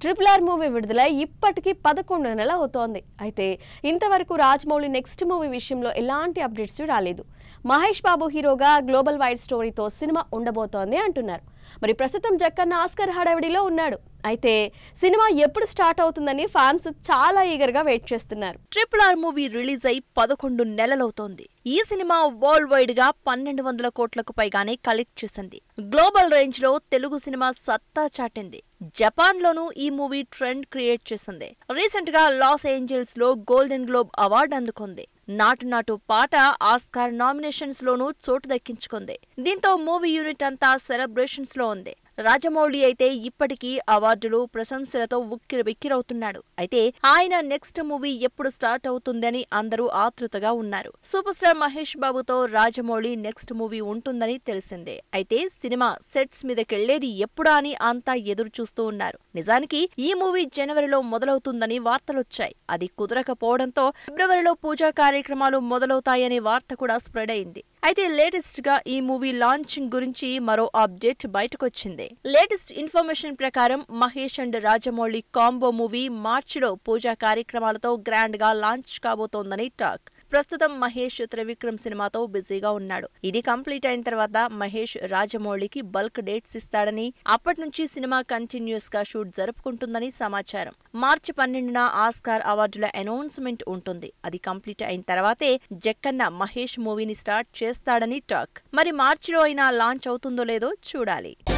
triple R movie విడుదలై ఇప్పటికీ పదకొండు నెలలు అవుతోంది అయితే ఇంతవరకు రాజమౌళి నెక్స్ట్ మూవీ విషయంలో ఎలాంటి అప్డేట్స్ రాలేదు మహేష్ బాబు హీరోగా గ్లోబల్ వైడ్ స్టోరీతో సినిమా ఉండబోతోంది అంటున్నారు మరి ప్రస్తుతం జక్కన్న ఆస్కర్ హడావిడిలో ఉన్నాడు అయితే సినిమా ఎప్పుడు స్టార్ట్ అవుతుందని ఫ్యాన్స్ చాలా ఈగర్గా వెయిట్ చేస్తున్నారు ట్రిపుల్ ఆర్ మూవీ రిలీజ్ అయి పదకొండు నెలలవుతోంది ఈ సినిమా వరల్డ్ వైడ్ గా పన్నెండు వందల కోట్లకు పైగానే కలెక్ట్ చేసింది గ్లోబల్ రేంజ్ లో తెలుగు సినిమా సత్తా చాటింది జపాన్ లోనూ ఈ మూవీ ట్రెండ్ క్రియేట్ చేసింది రీసెంట్ గా లాస్ ఏంజల్స్ లో గోల్డెన్ గ్లోబ్ అవార్డు అందుకుంది నాటు నాటు పాట ఆస్కార్ నామినేషన్స్ లోనూ చోటు దక్కించుకుంది దీంతో మూవీ యూనిట్ అంతా సెలబ్రేషన్స్ లో ఉంది రాజమౌళి అయితే ఇప్పటికీ అవార్డులు ప్రశంసలతో ఉక్కిరిబిక్కిరవుతున్నాడు అయితే ఆయన నెక్స్ట్ మూవీ ఎప్పుడు స్టార్ట్ అవుతుందని అందరూ ఆతృతగా ఉన్నారు సూపర్ స్టార్ మహేష్ బాబుతో రాజమౌళి నెక్స్ట్ మూవీ ఉంటుందని తెలిసిందే అయితే సినిమా సెట్స్ మీదకెళ్లేది ఎప్పుడా అని అంతా ఎదురు చూస్తూ ఉన్నారు నిజానికి ఈ మూవీ జనవరిలో మొదలవుతుందని వార్తలొచ్చాయి అది కుదరకపోవడంతో ఫిబ్రవరిలో పూజా కార్యక్రమాలు మొదలవుతాయనే వార్త కూడా స్ప్రెడ్ అయింది అయితే లేటెస్ట్ గా ఈ మూవీ లాంచింగ్ గురించి మరో అప్డేట్ బయటకొచ్చింది లేటెస్ట్ ఇన్ఫర్మేషన్ ప్రకారం Mahesh and Rajamouli combo movie మార్చిలో పూజా కార్యక్రమాలతో గ్రాండ్ గా లాంచ్ కాబోతోందని టాక్ ప్రస్తుతం మహేష్ త్రివిక్రమ్ సినిమాతో బిజీగా ఉన్నాడు ఇది కంప్లీట్ అయిన తర్వాత మహేష్ రాజమౌళికి బల్క్ డేట్స్ ఇస్తాడని అప్పటి నుంచి సినిమా కంటిన్యూస్ గా షూట్ జరుపుకుంటుందని సమాచారం మార్చి పన్నెండున ఆస్కార్ అవార్డుల అనౌన్స్మెంట్ ఉంటుంది అది కంప్లీట్ అయిన తర్వాతే జక్కన్న మహేష్ మూవీని స్టార్ట్ చేస్తాడని టాక్ మరి మార్చిలో అయినా లాంచ్ అవుతుందో లేదో చూడాలి